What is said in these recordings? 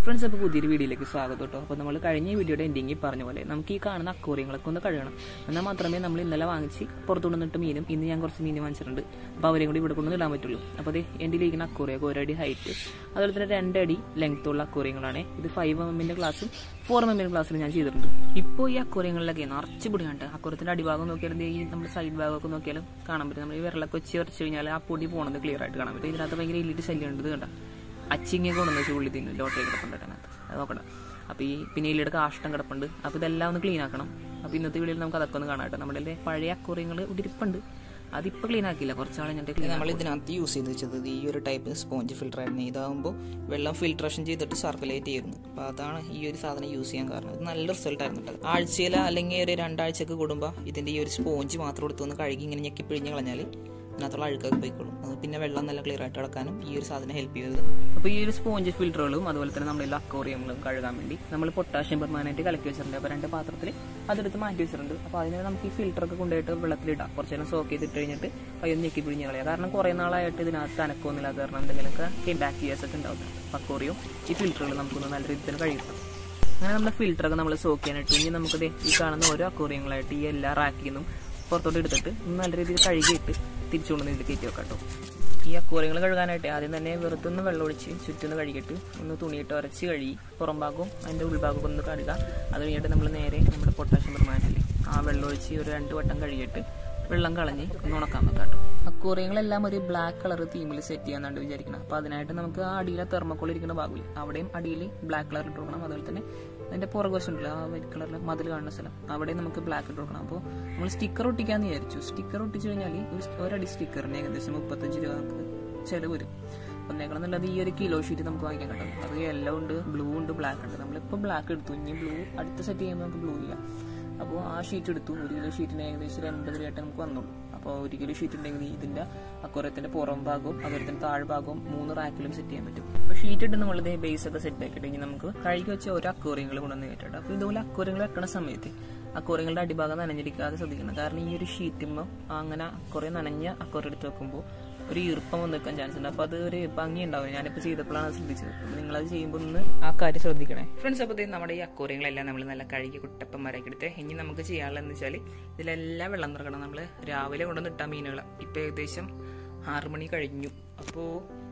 friends അപ്പോൾ പുതിയൊരു വീഡിയോയിലേക്ക് സ്വാഗതം കേട്ടോ അപ്പോൾ നമ്മൾ കഴിഞ്ഞ വീഡിയോയുടെ എൻഡിങ്ങിൽ പറഞ്ഞ പോലെ നമുക്ക് ഈ കാണുന്ന അക്വറിയങ്ങളൊക്കെ ഒന്ന് കഴുകണം എന്നാൽ മാത്രമേ നമ്മൾ ഇന്നലെ വാങ്ങിച്ച് പുറത്തു കൊണ്ടുവന്നിട്ട് മീനും ഇന്ന് ഞാൻ കുറച്ച് മീൻ വാങ്ങിച്ചിട്ടുണ്ട് അപ്പോൾ അവരെയും കൂടി ഇവിടെ കൊണ്ടുവന്ന് ഇടാൻ പറ്റുള്ളൂ അപ്പോൾ അത് എൻ്റെ ഇരിക്കുന്ന അക്വറിയൊക്കെ ഒരടി ഹൈറ്റ് അതുപോലെ തന്നെ രണ്ടടി ലെങ്ത് ഉള്ള അക്വറിയങ്ങളാണ് ഇത് ഫൈവ് എം എമ്മിൻ്റെ ക്ലാസ്സും ഫോർ എം എമ്മിൻ്റെ ക്ലാസ്സിൽ ഞാൻ ചെയ്തിട്ടുണ്ട് ഇപ്പോൾ ഈ അക്വറിയങ്ങളിലൊക്കെ നിറച്ച് പൊടിയുണ്ട് അക്വറത്തിൻ്റെ അടിഭാഗം നോക്കിയാലും ദേ ഈ നമ്മുടെ സൈഡ് ഭാഗമൊക്കെ നോക്കിയാലും കാണാൻ പറ്റും നമ്മൾ ഈ വിരലൊക്കെ വെച്ച് വരച്ച് കഴിഞ്ഞാൽ ആ പൊടി പോണത് ക്ലിയർ ആയിട്ട് കാണാൻ പറ്റും ഇതിനകത്ത് ഭയങ്കര ഇല്ലിട്ട് ശല്യം ഉണ്ട് ഇത് കണ്ട അച്ചിങ്ങ കൊണ്ടുവന്ന് വെച്ച് ഉള്ളി തിന്നു ലോട്ടറി കിടപ്പുണ്ട് അതിനകത്ത് അത് നോക്കണം അപ്പോൾ ഈ പിന്നെ ഇല്ലിയുടെ കാഷ്ടം കിടപ്പുണ്ട് അപ്പോൾ ഇതെല്ലാം ഒന്ന് ക്ലീൻ ആക്കണം അപ്പോൾ ഇന്നത്തെ വീഡിയോയിൽ നമുക്ക് അതൊക്കെ ഒന്ന് കാണാം കേട്ടോ നമ്മുടെ കയ്യില് പഴയ അക്വറിയങ്ങൾ ഇരിപ്പുണ്ട് അതിപ്പോൾ ക്ലീൻ ആക്കിയില്ല കുറച്ചാൾ ഞാൻ ക്ലീൻ നമ്മൾ ഇതിനകത്ത് യൂസ് ചെയ്ത് വെച്ചത് ഈ ഒരു ടൈപ്പ് സ്പോഞ്ച് ഫിൽറ്റർ ആയിരുന്നു ഇതാകുമ്പോൾ വെള്ളം ഫിൽട്രേഷൻ ചെയ്തിട്ട് സർക്കുലേറ്റ് ചെയ്യുന്നു അപ്പോൾ അതാണ് ഈ ഒരു സാധനം യൂസ് ചെയ്യാൻ കാരണം ഇത് നല്ല റിസൾട്ട് ആയിരുന്നു കേട്ടോ ആഴ്ചയിൽ അല്ലെങ്കിൽ ഒരു രണ്ടാഴ്ചക്ക് കൂടുമ്പോൾ ഇതിൻ്റെ ഈ ഒരു സ്പോഞ്ച് മാത്രം എടുത്തൊന്ന് കഴുകി ഇങ്ങനെ ഞെക്കി പിഴിഞ്ഞ് കളഞ്ഞാൽ ഇതിനകത്തുള്ള അഴുക്കൊക്കെ പോയിക്കോളും അത് പിന്നെ വെള്ളം നല്ല ക്ലിയർ ആയിട്ട് കിടക്കാനും ഈ ഒരു സാധനം ഹെൽപ്പ് ചെയ്തത് അപ്പോൾ ഈ ഒരു സ്പോഞ്ച് ഫിൽറ്ററുകളും അതുപോലെ തന്നെ നമ്മുടെ അക്വറിയങ്ങളും കഴുകാൻ വേണ്ടി നമ്മൾ പൊട്ടാഷ്യം പെർമാനന്റ് കലക്കി വെച്ചിട്ടുണ്ട് അപ്പോൾ രണ്ട് പാത്രത്തിൽ അതെടുത്ത് മാറ്റി വെച്ചിട്ടുണ്ട് അപ്പോൾ അതിനെ നമുക്ക് ഈ ഫിൽറ്ററൊക്കെ കൊണ്ടുപോയിട്ട് വെള്ളത്തിലിടാം കുറച്ച് നേരം സോക്ക് ചെയ്തിട്ട് കഴിഞ്ഞിട്ട് അതൊന്ന് ഞെക്കി പിഴിഞ്ഞ് കളയാം കാരണം കുറേ നാളായിട്ട് ഇതിനകത്ത് അനക്കമൊന്നുമില്ല അത് കാരണം എന്തെങ്കിലുമൊക്കെ ബാക്ടീരിയാസ് ഒക്കെ ഉണ്ടാവും അക്വറിയും ഈ ഫിൽറ്ററുകൾ നമുക്കൊന്ന് നല്ല രീതിയിൽ തന്നെ കഴുകണം അങ്ങനെ നമ്മുടെ ഫിൽറ്ററൊക്കെ നമ്മൾ സോക്ക് ചെയ്യാനായിട്ട് ഇനി നമുക്ക് ദേ ഈ കാണുന്ന ഓരോ അക്വറിയങ്ങളായിട്ട് ഈ എല്ലാ റാക്കിൽ നിന്നും പുറത്തോട്ട് എടുത്തിട്ട് ഒന്ന് നല്ല രീതിയിൽ കഴുകിയിട്ട് തിരിച്ചുകൊണ്ട് ഇതിൽ കയറ്റി വെക്കാം കേട്ടോ ഈ അക്വറിയങ്ങൾ കഴുകാനായിട്ട് ആദ്യം തന്നെ വെറുതൊന്ന് വെള്ളമൊഴിച്ച് ചുറ്റൊന്ന് കഴുകിയിട്ട് ഒന്ന് തുണിയിട്ട് ഉരച്ച് കഴുകി പുറം ഭാഗവും അതിൻ്റെ ഉൾഭാഗവും ഒന്ന് കഴുകുക അത് കഴിഞ്ഞിട്ട് നമ്മൾ നേരെ നമ്മുടെ പൊട്ടാഷ്യം പെർമാനല്ലേ ആ വെള്ളമൊഴിച്ച് ഒരു രണ്ട് വട്ടം കഴുകിയിട്ട് വെള്ളം കളഞ്ഞ് ഒന്ന് ഉണക്കാൻ വെക്കാം കേട്ടോ അക്വറിയങ്ങളെല്ലാം ഒരു ബ്ലാക്ക് കളർ തീമിൽ സെറ്റ് ചെയ്യാന്നാണ് വിചാരിക്കണം അപ്പോൾ അതിനായിട്ട് നമുക്ക് ആ അടിയിലെ തെർമക്കോൾ ഇരിക്കുന്ന ഭാഗമില്ല അവിടെയും അടിയിൽ ബ്ലാക്ക് കളർ ഇട്ട് കൊടുക്കണം അതുപോലെ തന്നെ അതിന്റെ പുറകുവശമുണ്ടല്ലോ ആ വൈറ്റ് കളറിൽ മതിൽ കാണുന്ന സ്ഥലം അവിടെ നമുക്ക് ബ്ലാക്ക് ഇട്ട് കൊടുക്കണം അപ്പോൾ നമ്മൾ സ്റ്റിക്കർ ഒട്ടിക്കാന്ന് വിചാരിച്ചു സ്റ്റിക്കർ ഒട്ടിച്ചു കഴിഞ്ഞാൽ ഒരു ഒരടി സ്റ്റിക്കറിന് ഏകദേശം മുപ്പത്തഞ്ച് രൂപ നമുക്ക് ചിലവ് വരും ഒന്നേക്കണം എന്നുള്ളത് ഈ ഒരു കിലോ ഷീറ്റ് നമുക്ക് വാങ്ങിക്കാൻ കിട്ടും അത് യെല്ലോ ഉണ്ട് ബ്ലൂ ഉണ്ട് ബ്ലാക്ക് ഉണ്ട് നമ്മളിപ്പോൾ ബ്ലാക്ക് എടുത്തു ഇനി ബ്ലൂ അടുത്ത സെറ്റ് ചെയ്യുമ്പോൾ നമുക്ക് ബ്ലൂ ചെയ്യാം അപ്പോൾ ആ ഷീറ്റ് എടുത്തു ഒരു കിലോ ഷീറ്റിന് ഏകദേശം ഒരു എൺപത് രൂപയായിട്ട് നമുക്ക് വന്നുള്ളൂ അപ്പോൾ ഒരു കിലോ ഷീറ്റ് ഉണ്ടെങ്കിൽ ഇതിന്റെ അക്വറത്തിന്റെ പുറം ഭാഗവും അതുപോലെ തന്നെ താഴ്ഭാഗവും മൂന്ന് റാക്കിലും സെറ്റ് ചെയ്യാൻ പറ്റും അപ്പോൾ ഷീറ്റ് ഇട്ട് നമ്മളിത് ബേസ് ഒക്കെ സെറ്റ് ആക്കിയിട്ട് ഇനി നമുക്ക് കഴുകി വെച്ച ഒരു അക്വറിയങ്ങൾ കൊണ്ടുവന്ന് കയറ്റിട്ട് അപ്പോൾ ഇതുപോലെ അക്വറിയങ്ങൾ വെക്കണ സമയത്ത് അക്വറിയങ്ങളുടെ അടിഭാഗം നനഞ്ഞിരിക്കാതെ ശ്രദ്ധിക്കണം കാരണം ഈ ഒരു ഷീറ്റുമ്പോൾ അങ്ങനെ കുറേ നനഞ്ഞ അക്വറി എടുത്ത് വെക്കുമ്പോൾ ഒരു ഈർപ്പം വന്ന് നിൽക്കാൻ ചാൻസ് ഉണ്ട് അപ്പോൾ അത് ഒരു ഭംഗി ഉണ്ടാവും ഞാനിപ്പോൾ ചെയ്തപ്പോഴാണ് ശ്രദ്ധിച്ചത് അപ്പോൾ നിങ്ങളത് ചെയ്യുമ്പോൾ ഒന്ന് ആ കാര്യം ശ്രദ്ധിക്കണേ ഫ്രണ്ട്സ് അപ്പോൾ നമ്മുടെ ഈ അക്വറിയങ്ങളെല്ലാം നമ്മൾ നല്ല കഴുകി കുട്ടപ്പന്മാരാക്കി എടുത്ത് ഇനി നമുക്ക് ചെയ്യാനുള്ളതെന്ന് വെച്ചാൽ ഇതിലെല്ലാം വെള്ളം നിറക്കണം നമ്മൾ രാവിലെ കൊണ്ടുവന്ന് ഇട്ടാ മീനുകൾ ഇപ്പോൾ ഏകദേശം ആറു മണി കഴിഞ്ഞു അപ്പോൾ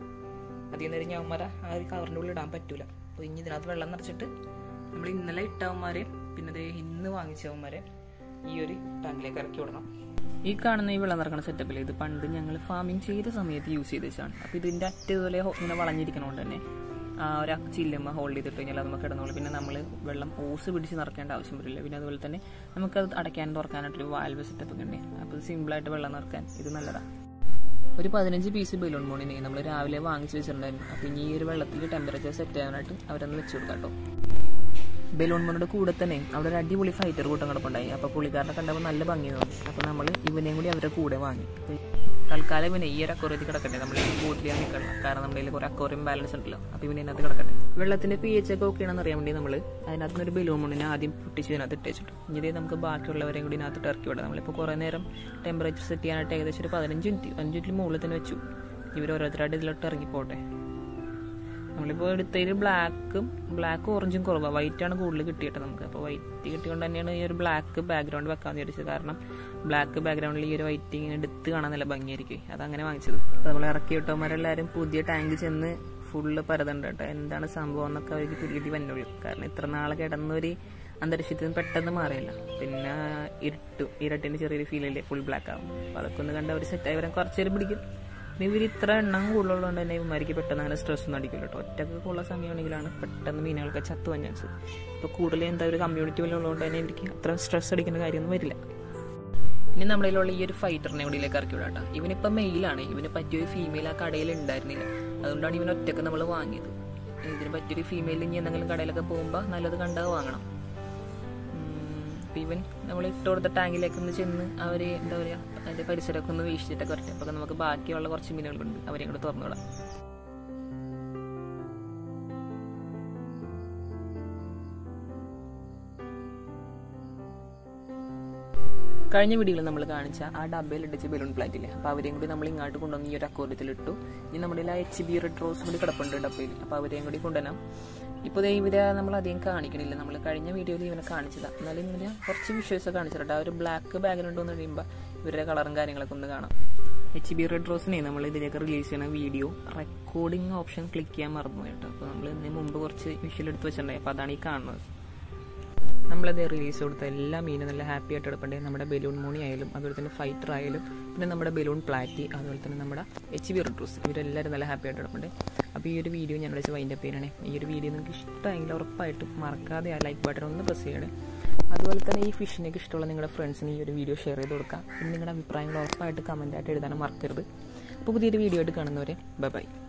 അധികം നേരം ഞാവന്മാര ആ ഒരു കവറിൻ്റെ ഉള്ളിൽ ഇടാൻ പറ്റൂല അപ്പോൾ ഇനി ഇതിനകത്ത് വെള്ളം നിറച്ചിട്ട് നമ്മൾ ഇന്നലെ ഇട്ടവന്മാരെ പിന്നെ ദേ ഇന്ന് വാങ്ങിച്ചവന്മാരെ ഈ ഒരു ടാങ്കിലേക്ക് ഇറക്കി വിടണം ഈ കാണുന്ന ഈ വെള്ളം നിറക്കുന്ന സെറ്റപ്പിൽ ഇത് പണ്ട് ഞങ്ങൾ ഫാമിംഗ് ചെയ്ത സമയത്ത് യൂസ് ചെയ്ത് വെച്ചാണ് അപ്പോൾ ഇതിൻ്റെ അറ്റ ഇതുപോലെ ഹോ- ഇങ്ങനെ വളഞ്ഞിരിക്കണോണ്ട് തന്നെ ആ ഒരു ചില്ലമ്മ ഹോൾഡ് ചെയ്തിട്ട് കഴിഞ്ഞാൽ അത് നമുക്ക് കിടന്നോളൂ പിന്നെ നമ്മൾ വെള്ളം ഓസ് പിടിച്ച് നിറക്കേണ്ട ആവശ്യം വരില്ല പിന്നെ അതുപോലെ തന്നെ നമുക്കത് അടയ്ക്കാനും തുറക്കാനായിട്ടൊരു വാൽവ് സെറ്റപ്പ് ഒക്കെ ഉണ്ട് അപ്പോൾ സിമ്പിളായിട്ട് വെള്ളം നിറക്കാൻ ഇത് നല്ലതാണ് ഒരു പതിനഞ്ച് പീസ് ബലൂൺ മോണിനെ നമ്മൾ രാവിലെ വാങ്ങിച്ച് വെച്ചിട്ടുണ്ടായിരുന്നു അപ്പോൾ ഇനി ഈ ഒരു വെള്ളത്തിൽ ടെമ്പറേച്ചർ സെറ്റ് ചെയ്യാനായിട്ട് അവരൊന്ന് വെച്ച് കൊടുക്കാം കേട്ടോ ബലൂൺ മോണിയുടെ കൂടെ തന്നെ അവിടെ ഒരു അടിപൊളി ഫൈറ്റർ കൂട്ടം കിടപ്പുണ്ടായി അപ്പോൾ പുള്ളിക്കാരനെ കണ്ടപ്പോൾ നല്ല ഭംഗി തോന്നി അപ്പോൾ നമ്മൾ ഇവനെയും കൂടി അവരുടെ കൂടെ വാങ്ങി അപ്പോൾ തൽക്കാലം ഇവനെ ഈ ഒരു അക്വറിയത്തിൽ കിടക്കട്ടെ നമ്മൾ ഈ ബോട്ടിലാണ് നിൽക്കണം കാരണം നമ്മുടെ കയ്യിൽ കുറേ അക്വറിയം ബാലൻസ് ഉണ്ടല്ലോ അപ്പോൾ ഇവനെ അതിനകത്ത് കിടക്കട്ടെ വെള്ളത്തിന്റെ പി എച്ച് ഒക്കെ ഓക്കെയാണെന്ന് അറിയാൻ വേണ്ടി നമ്മൾ അതിനകത്ത് നിന്ന് ഒരു ബലൂൺ മോണിനെ ആദ്യം പൊട്ടിച്ച് ഇതിനകത്ത് ഇട്ടേച്ചിട്ടു ഇനി ഇതേ നമുക്ക് ബാക്കിയുള്ളവരെയും കൂടി ഇതിനകത്ത് ഇറക്കി വിടാം നമ്മളിപ്പോൾ കുറേ നേരം ടെമ്പറേച്ചർ സെറ്റ് ചെയ്യാനായിട്ട് ഏകദേശം ഒരു പതിനഞ്ച് മിനിറ്റ് അഞ്ച് മിനിറ്റ് മുകളിൽ തന്നെ വെച്ചു ഇവർ ഓരോരുത്തരായിട്ട് ഇതിലോട്ട് ഇറങ്ങിപ്പോട്ടെ നമ്മളിപ്പോൾ എടുത്തതിൽ ബ്ലാക്കും ബ്ലാക്ക് ഓറഞ്ചും കുറവാണ് വൈറ്റാണ് കൂടുതൽ കിട്ടിയിട്ട് നമുക്ക് അപ്പോൾ വൈറ്റ് കിട്ടിയതുകൊണ്ട് തന്നെയാണ് ഈ ഒരു ബ്ലാക്ക് ബാക്ക്ഗ്രൗണ്ട് വെക്കാമെന്ന് വിചാരിച്ചത് കാരണം ബ്ലാക്ക് ബാക്ക്ഗ്രൗണ്ടിൽ ഈ ഒരു വൈറ്റ് ഇങ്ങനെ എടുത്ത് കാണാൻ നല്ല ഭംഗിയായിരിക്കും അതങ്ങനെ വാങ്ങിച്ചത് അപ്പോൾ നമ്മൾ ഇറക്കി വിട്ടവന്മാരെല്ലാവരും പുതിയ ടാങ്ക് ചെന്ന് ഫുള്ള് പരതുണ്ട് കേട്ടോ എന്താണ് സംഭവം എന്നൊക്കെ അവർക്ക് പിടികിട്ടി വന്നുള്ളൂ കാരണം ഇത്ര നാളെ കിടന്നൊരു അന്തരീക്ഷത്തിൽ നിന്ന് പെട്ടെന്ന് മാറിയില്ല പിന്നെ ഇരുട്ടു ഇരട്ടിന് ചെറിയൊരു ഫീലല്ലേ ഫുൾ ബ്ലാക്ക് ആവും അപ്പോൾ അതൊക്കെ ഒന്ന് കണ്ട് അവർ സെറ്റായി വരാൻ കുറച്ച് നേരം പിടിക്കും പിന്നെ ഇവർ ഇത്ര എണ്ണം കൂടുതലുള്ളതുകൊണ്ട് തന്നെ ഇവന്മാർക്ക് പെട്ടെന്ന് അങ്ങനെ സ്ട്രെസ് ഒന്നും അടിക്കില്ല കേട്ടോ ഒറ്റക്ക് ഉള്ള സമയമാണെങ്കിലാണ് പെട്ടെന്ന് മീനുകൾക്ക് ചത്തു പോകാൻ ചാൻസ് ഇപ്പോൾ കൂടുതൽ എന്താ ഒരു കമ്മ്യൂണിറ്റി പോലെ ഉള്ളതുകൊണ്ട് തന്നെ എനിക്ക് അത്ര സ്ട്രെസ് അടിക്കുന്ന കാര്യമൊന്നും വരില്ല ഇനി നമ്മളിലുള്ള ഈ ഒരു ഫൈറ്ററിനെ ഇവിടെയിലേക്ക് ഇറക്കി വിടാം കേട്ടോ ഇവനിപ്പോൾ മെയിലാണ് ഇവന് പറ്റിയൊരു ഫീമെയിൽ ആ കടയിൽ ഉണ്ടായിരുന്നില്ല അതുകൊണ്ടാണ് ഇവൻ ഒറ്റക്ക് നമ്മൾ വാങ്ങിയത് ഇതിന് പറ്റിയൊരു ഫീമെയിൽ ഇനി എന്തെങ്കിലും കടയിലൊക്കെ പോകുമ്പോൾ നല്ലത് കണ്ടത് വാങ്ങണം ഉം, ഇപ്പൊ ഇവൻ നമ്മൾ ഇട്ട് കൊടുത്ത ടാങ്കിലേക്ക് ഒന്ന് ചെന്ന് അവര് എന്താ പറയാ അതിന്റെ പരിസരമൊക്കെ ഒന്ന് വീക്ഷിച്ചിട്ടൊക്കെ വരട്ടെ അപ്പൊ നമുക്ക് ബാക്കിയുള്ള കുറച്ച് മീനുകളുണ്ട് അവരെയും കൂടെ തുറന്നു വിടാം കഴിഞ്ഞ വീഡിയോയിൽ നമ്മൾ കാണിച്ച ആ ഡബയിൽ ഇടിച്ച് ബലൂൺ പ്ലാറ്റില്ലേ അപ്പോൾ അവരെയും കൂടി നമ്മൾ ഇങ്ങോട്ട് കൊണ്ടുവന്ന് ഈ ഒരു അക്കോര്യത്തിൽ ഇട്ടു ഇനി നമ്മുടെ ആ എച്ച് ബി റെഡ് റോസ് കൂടി കിടപ്പുണ്ട് ഡബയിൽ അപ്പോൾ അവരെയും കൂടി കൊണ്ടുവരാം ഇപ്പോൾ ദേ ഇവരെ നമ്മൾ അധികം കാണിക്കണില്ല നമ്മൾ കഴിഞ്ഞ വീഡിയോയിൽ ഇവനെ കാണിച്ചതാണ് എന്നാലും ഇവനെ കുറച്ച് വിഷ്വൽസ് കാണിച്ചിട്ടുണ്ട് ആ ഒരു ബ്ലാക്ക് ബാക്ക്ഗ്രൗണ്ട് വന്നു കഴിയുമ്പോൾ ഇവരുടെ കളറും കാര്യങ്ങളൊക്കെ ഒന്ന് കാണാം എച്ച് ബി റെഡ് റോസിനെ നമ്മൾ ഇതിലേക്ക് റിലീസ് ചെയ്യുന്ന വീഡിയോ റെക്കോർഡിംഗ് ഓപ്ഷൻ ക്ലിക്ക് ചെയ്യാൻ മറന്നു കേട്ടോ അപ്പോൾ നമ്മൾ ഇതിന് മുമ്പ് കുറച്ച് വിഷ്വൽ എടുത്ത് വെച്ചിട്ടുണ്ടായി അപ്പോൾ അതാണ് ഈ കാണുന്നത് നമ്മളത് റിലീസ് കൊടുത്ത എല്ലാ മീനും നല്ല ഹാപ്പി ആയിട്ട് എടുപ്പണ്ടേ നമ്മുടെ ബലൂൺ മോണി ആയാലും അതുപോലെ തന്നെ ഫൈറ്റർ ആയാലും പിന്നെ നമ്മുടെ ബലൂൺ പ്ലാറ്റി അതുപോലെ തന്നെ നമ്മുടെ എച്ച് ബി റെഡ്രൂസ് ഇവരെല്ലാവരും നല്ല ഹാപ്പി ആയിട്ട് എടുപ്പണ്ടേ അപ്പോൾ ഈ ഒരു വീഡിയോ ഞാൻ വെച്ച് വൈൻഡ് അപ്പ് ചെയ്യണേ ഈ ഒരു വീഡിയോ നിങ്ങൾക്ക് ഇഷ്ടമെങ്കിൽ ഉറപ്പായിട്ടും മറക്കാതെ ആ ലൈക്ക് ബട്ടൺ ഒന്ന് പ്രസ് ചെയ്യണേ അതുപോലെ തന്നെ ഈ ഫിഷിനൊക്കെ ഇഷ്ടമുള്ള നിങ്ങളുടെ ഫ്രണ്ട്സിന് ഈ ഒരു വീഡിയോ ഷെയർ ചെയ്ത് കൊടുക്കുക പിന്നെ നിങ്ങളുടെ അഭിപ്രായങ്ങൾ ഉറപ്പായിട്ട് കമൻറ്റായിട്ട് എഴുതാനും മറക്കരുത് അപ്പോൾ പുതിയൊരു വീഡിയോ ആയിട്ട് കാണുന്നവരെ ബൈ ബൈ